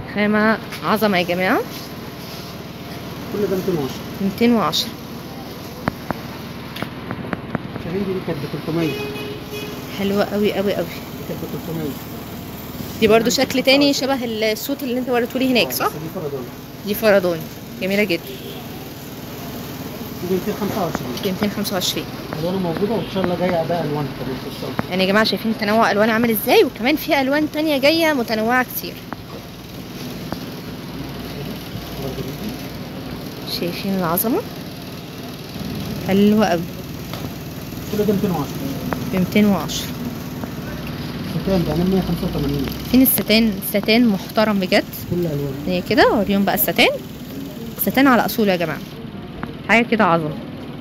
خامة عظمة يا جماعة كل ده 210 210 شاهين دي كانت ب 300 دي حلوة قوي قوي قوي كانت ب 300 دي برضو شكل تاني شبه الصوت اللي انت وريتهولي هناك صح؟ بس دي فرادون دي فردون جميلة جدا دي 225 دي 225 الوانها موجوده وان شاء الله جايه اداء الوان كمان في الشنطه يعني يا جماعة شايفين تنوع الوان عامل ازاي وكمان في الوان تانية جاية متنوعة كتير برضه دي. شايفين العظمة حلوة قوي كل ده 210 ب 210 ستان ده 185 فين الستان الستان محترم بجد كل الوان هي كده وريهم بقى الستان الستان على اصوله يا جماعة حاجة كده عظمة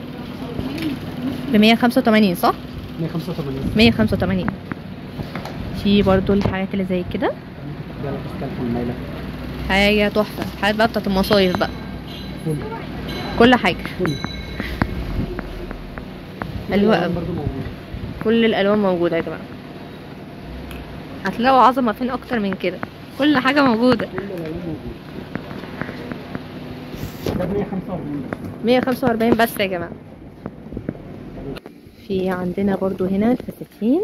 ب 185 صح؟ 185 185 في برضو الحاجات اللي زي كده ده لك استلف المايله حاجة تحفة حاجات بقى بتاعت المصايف بقى كل كل حاجة كل حلوة الألوان أوي. برضه موجوده كل الالوان موجودة يا جماعة هتلاقوا عظمة فين اكتر من كده كل حاجة موجودة كل الالوان موجوده ده ب 145 145 بس يا جماعة في عندنا برضو هنا الفساتين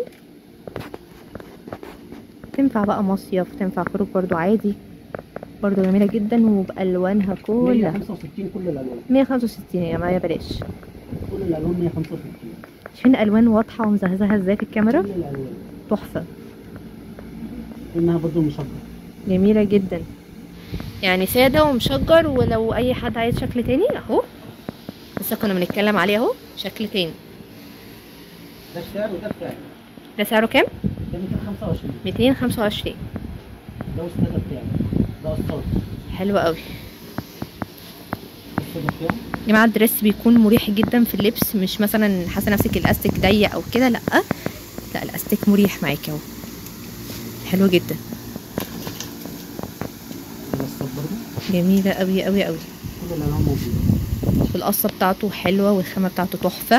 تنفع بقى مصيف تنفع خروج برضو عادي برضو جميلة جدا وبألوانها كلها 165 كل الالوان 165 يا جماعة يا بلاش كل الالوان 165 شايفين الألوان واضحة ومزهزهة ازاي في الكاميرا كل الالوان تحفة انها برضه مشبه جميلة جدا يعني سادة ومشجر ولو أي حد عايز شكل تاني أهو لسه كنا بنتكلم عليه أهو شكل تاني ده السعر وده السعر ده سعره كام؟ ده 225 225 ده السعر بتاعه ده قصاد حلو قوي السعر بتاعه يا جماعه الدريس بيكون مريح جدا في اللبس مش مثلا حاسه نفسك الاستيك ضيق او كده لا لا الاستيك مريح معاكي اهو حلو جدا ده الصاد برضه جميله قوي قوي قوي كل الالوان موجوده والقصه بتاعته حلوه والخامه بتاعته تحفه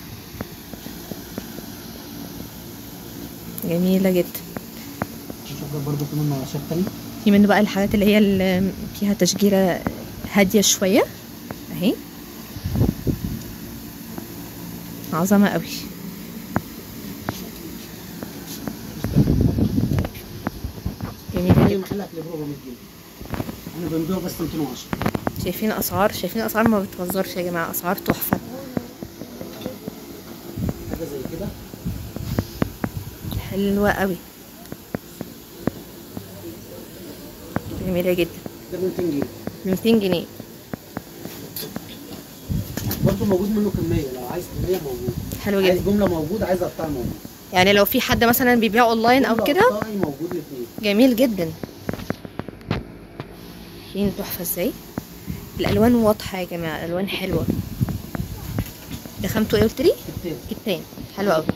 جميله جدا نشوف ده برضه في منه اشكال تاني في منه بقى الحاجات اللي هي اللي فيها تشجيره هاديه شويه اهي عظمه قوي جميله اي جدا محل هتلاقيه ب 400 جنيه انا بنبيعه بس 210 شايفين اسعار شايفين اسعار ما بتهزرش يا جماعه اسعار تحفه حاجه زي كده حلوه قوي جميله جدا ده ب 200 جنيه ب 200 جنيه برضه موجود منه كميه لو عايز كميه موجود حلو عايز جدا جمله موجود عايز قطع موجود يعني لو في حد مثلا بيبيع اونلاين او جملة كده قطاعي موجود الاثنين جميل جدا شايفين تحفه ازاي الالوان واضحه يا جماعه الالوان حلوه ده خامته ايه قلت لي كتان كتان حلو قوي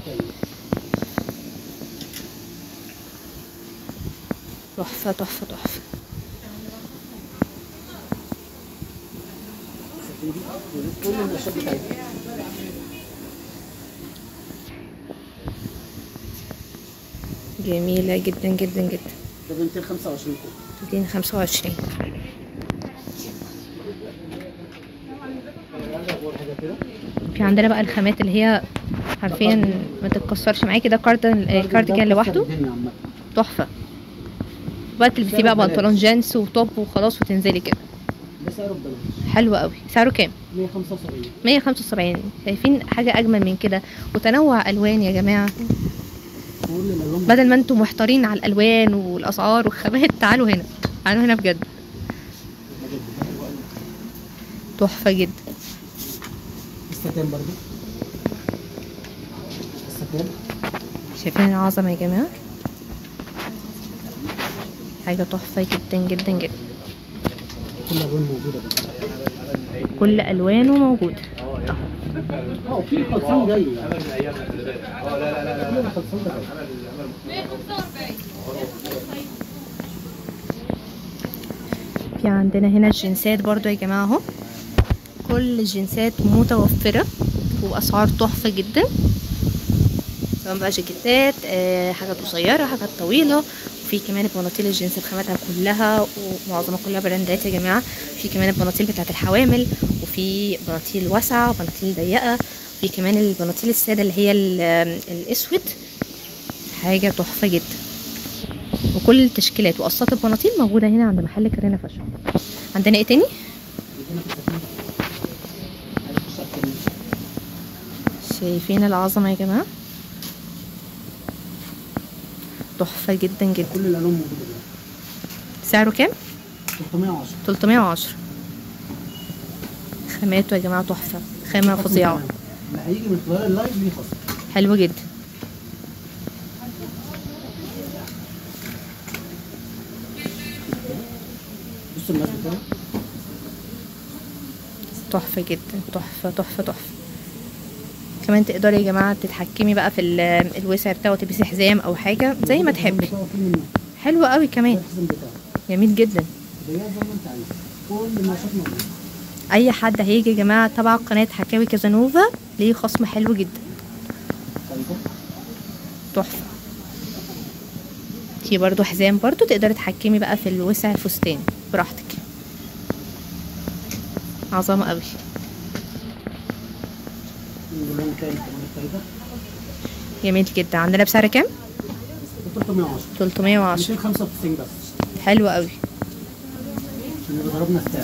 تحفه تحفه تحفه كل النشاط بتاعتها جميله جدا جدا جدا ده ب 225 كوب 225 حاجه كده في عندنا بقى الخامات اللي هي حرفيا ما تتكسرش معاكي ده كاردن كارديجان لوحده الدنيا عامه تحفه بقى تلبسيه بقى بنطلون جينز وتوب وخلاص وتنزلي كده ده سعره ببلاش حلو قوي سعره كام 175 175 شايفين حاجه اجمل من كده وتنوع الوان يا جماعه كل الالوان بدل ما انتم محتارين على الالوان والاسعار والخامات تعالوا هنا تعالوا هنا بجد تحفه جدا الستان برضه الستان شايفين العظمه يا جماعه حاجه تحفه جدا جدا جدا كل الالوان موجوده بقى كل الوانه موجوده اه في خلصان جاي يعني كل خلصان ده جاي في عندنا هنا الجنسات برضو يا جماعة اهو كل الجنسات متوفرة وأسعار تحفة جدا سواء بقى جاكيتات آه، حاجات قصيرة حاجات طويلة في كمان البناطيل الجينز بخاماتها كلها ومعظمها كلها براندات يا جماعه في كمان البناطيل بتاعت الحوامل وفي بناطيل واسعه وبناطيل ضيقه في كمان البناطيل الساده اللي هي ال- الاسود حاجه تحفه جدا وكل التشكيلات وقصات البناطيل موجوده هنا عند محل كارينا فاشن عندنا ايه تاني عندنا في السفينة. عايز تخش على الكريم. شايفين العظمه يا جماعه تحفه جدا جدا كل الالوان موجوده دلوقتي سعره كام 310 310 خاماته يا جماعه تحفه خامه خصم فظيعه كمان. اللي هيجي من خلال اللايف ليه خصم حلوه جدا بصوا الناس بتاعه تحفه جدا تحفه تحفه تحفه كمان تقدري يا جماعه تتحكمي بقى في ال- الوسع بتاعه تلبسي حزام او حاجه زي ما تحبي بتاعه في منه حلو قوي ده كمان الحزام بتاعه جميل جدا ضيق زي ما انت عايز كل النشاط موجود اي حد هيجي يا جماعه تبع قناه حكاوي كازانوفا ليه خصم حلو جدا طيب تحفه في برضو حزام برضو تقدري تحكمي بقى في الوسع الفستان براحتك عظمه قوي اللون تاني كمان الفايدة جميل جدا عندنا بسعر كام 310 310 295 بس حلو قوي عشان يبقى ضربنا السعر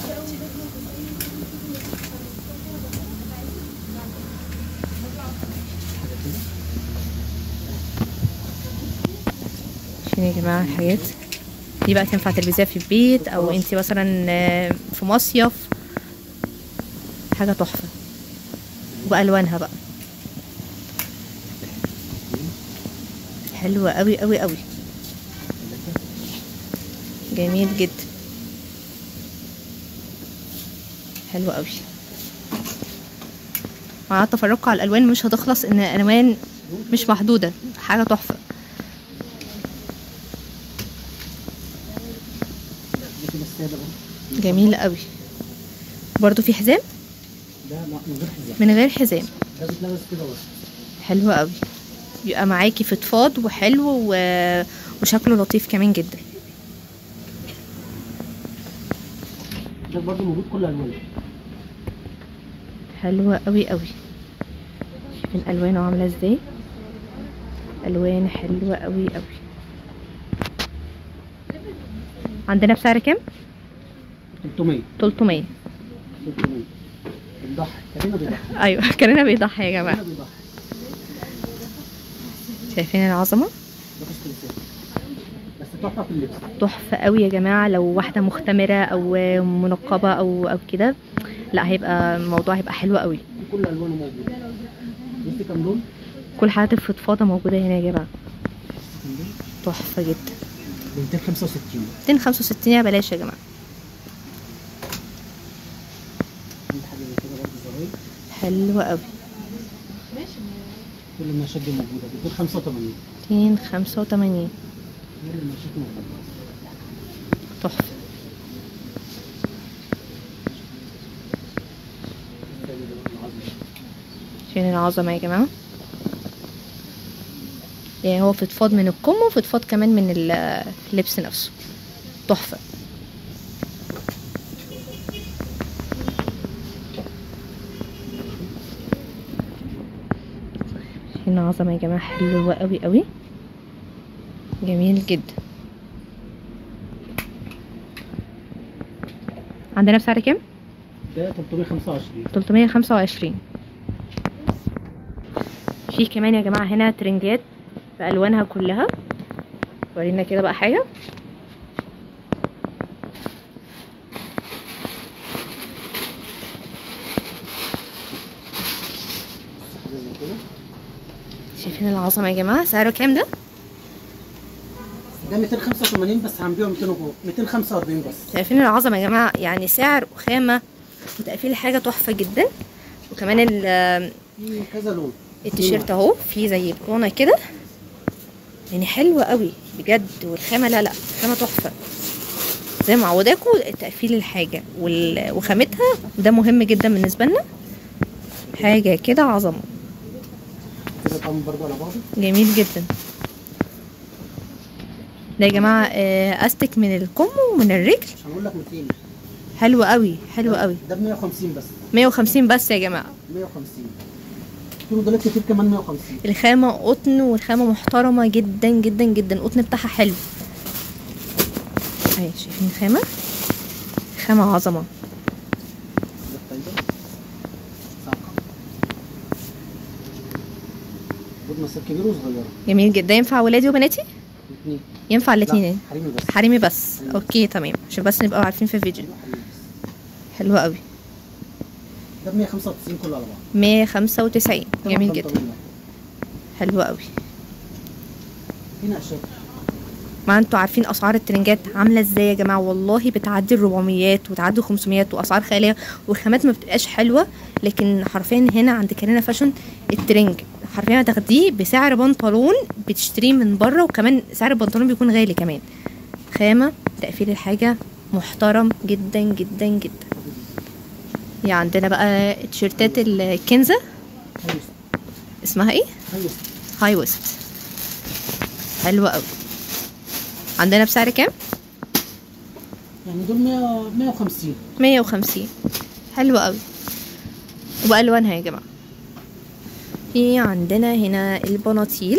شوفين يا جماعه الحاجات دي بقى تنفع تلبسيها في البيت او انت مثلا آه، في مصيف حاجه تحفه والوانها بقى حلوه قوي قوي قوي جميل جدا حلو قوي مع تفرقوا على الالوان مش هتخلص ان الالوان مش محدوده حاجه تحفه دي كده السادة بقى جميل قوي برضو في حزام ده لا من غير حزام من غير حزام ده بيتلبس كده بس حلو قوي يبقى معاكي فضفاض وحلو و... وشكله لطيف كمان جدا ده برضه موجود كل الوان حلوة قوي قوي شوفين الوانه عامله ازاي الوان حلوه قوي قوي عندنا بسعر كام 300 300 300 بنضحي كريمه بيضحي ايوه كاننا بيضحي يا جماعه كريمه بيضحي شايفين العظمه ده فستان ست بس تحفه في اللبس تحفه قوي يا جماعه لو واحده مختمره او منقبه او او كده لا هيبقى الموضوع هيبقى حلو قوي كل الوانه موجوده بصي كام لون كل حالات الفضفاضه موجوده هنا يا جماعه كام لون تحفه جدا ب 265 265 يا بلاش يا جماعه عندي حاجه زي كده برضه زراير حلوه قوي كل النشاط دي موجوده ب 285 285 كل النشاط موجوده تحفه فين العظمه يا جماعه يعني هو فضفاض من الكم وفضفاض كمان من ال- اللبس نفسه تحفه هنا عظمه يا جماعه حلوه قوي قوي جميل جدا عندنا بسعر كام ده 325 325 في كمان يا جماعه هنا ترنجات بالوانها كلها ورينا كده بقى حاجه حاجه زي كده شايفين العظمه يا جماعه سعره كام ده ده 285 بس هنبيعه 200 وفوق 245 بس شايفين العظمه يا جماعه يعني سعر وخامه وتقفيل حاجه تحفه جدا وكمان ال- في كذا لون التيشيرت اهو فيه زي بطانه كده يعني حلوه قوي بجد والخامه لا لا خامه تحفه زي ما عوداكم تقفيل الحاجه وال- وخامتها ده مهم جدا بالنسبه لنا حاجه كده عظمه كده طعم برضه على بعضه جميل جدا ده يا جماعه آه، استك من الكم ومن الرجل مش هنقول لك 200 حلو قوي حلو قوي ده ب 150 بس 150 بس يا جماعه 150 في موديلات كتير كمان 150 الخامة قطن والخامة محترمة جدا جدا جدا القطن بتاعها حلو اهي شايفين الخامة خامة عظمة ده التايجر صعقة بود مسات كبير وصغيرة جميل جدا ينفع ولادي وبناتي الاثنين ينفع الاتنين حريمي بس حريمي بس اوكي تمام عشان بس نبقى عارفين في الفيديو أيوة، حريمي بس حلو قوي ده ب 195 كله على بعض 195 تمن جميل جدا بنطلون. حلو قوي في نقشات ما انتوا عارفين اسعار الترنجات عامله ازاي يا جماعه والله بتعدي ال 400 وتعدي 500 واسعار خياليه والخامات ما بتبقاش حلوه لكن حرفيا هنا عند كارينا فاشن الترنج حرفيا هتاخديه بسعر بنطلون بتشتريه من بره وكمان سعر البنطلون بيكون غالي كمان خامه تقفيل الحاجه محترم جدا جدا جدا يعني عندنا بقى تيشيرتات الكنزه هاي اسمها ايه هاي هاي ويست حلوه قوي عندنا بسعر كام يعني دول 100 150 مية وخمسين حلو قوي وبألوانها يا جماعة في عندنا هنا البناطيل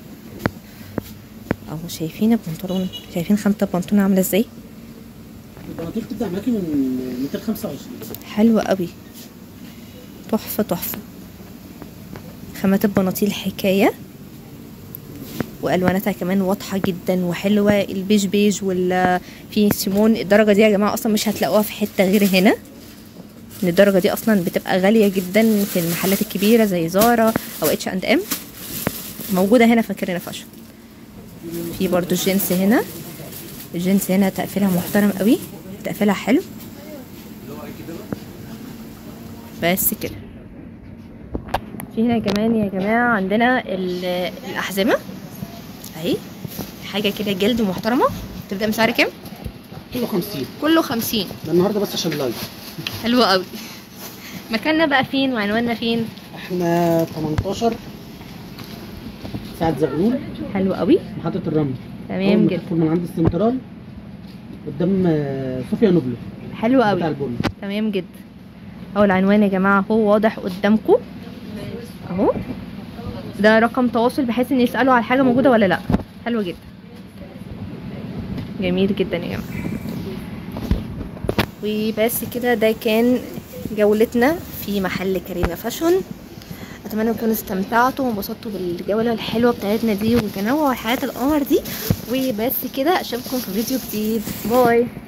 اهو شايفين البنطلون شايفين خامة البنطلون عاملة ازاي البناطيل بتبدأ معاكي من 225 حلوة قوي تحفة تحفة خامات البناطيل حكاية والواناتها كمان واضحه جدا وحلوه البيج بيج وال في سيمون الدرجه دي يا جماعه اصلا مش هتلاقوها في حته غير هنا ان الدرجه دي اصلا بتبقى غاليه جدا في المحلات الكبيره زي زارا او اتش اند ام موجوده هنا في كارينا فاشن في برضو الجنس هنا الجنس هنا تقفيلها محترم قوي تقفيلها حلو بس كده في هنا كمان يا جماعه عندنا ال- الاحزمه اهي حاجه كده جلد محترمه تبدا من سعر كام كيلو 50 كله خمسين ده النهارده بس عشان لايف حلو قوي مكاننا بقى فين وعنواننا فين احنا 18 ساعة زغلول حلو قوي محطة الرمل تمام أول ما جدا تدخل من عند السنترال قدام آه، صوفيا نوبلو حلو بتاع قوي البن تمام جدا اهو العنوان يا جماعه هو واضح قدامكم اهو ده رقم تواصل بحيث ان يسالوا على حاجه موجوده ولا لا حلو جدا جميل جدا يا جماعه وبس كده ده كان جولتنا في محل كارينا فاشن اتمنى تكونوا استمتعتوا وانبسطتوا بالجوله الحلوه بتاعتنا دي وتنوع حياه القمر دي وبس كده اشوفكم في فيديو جديد باي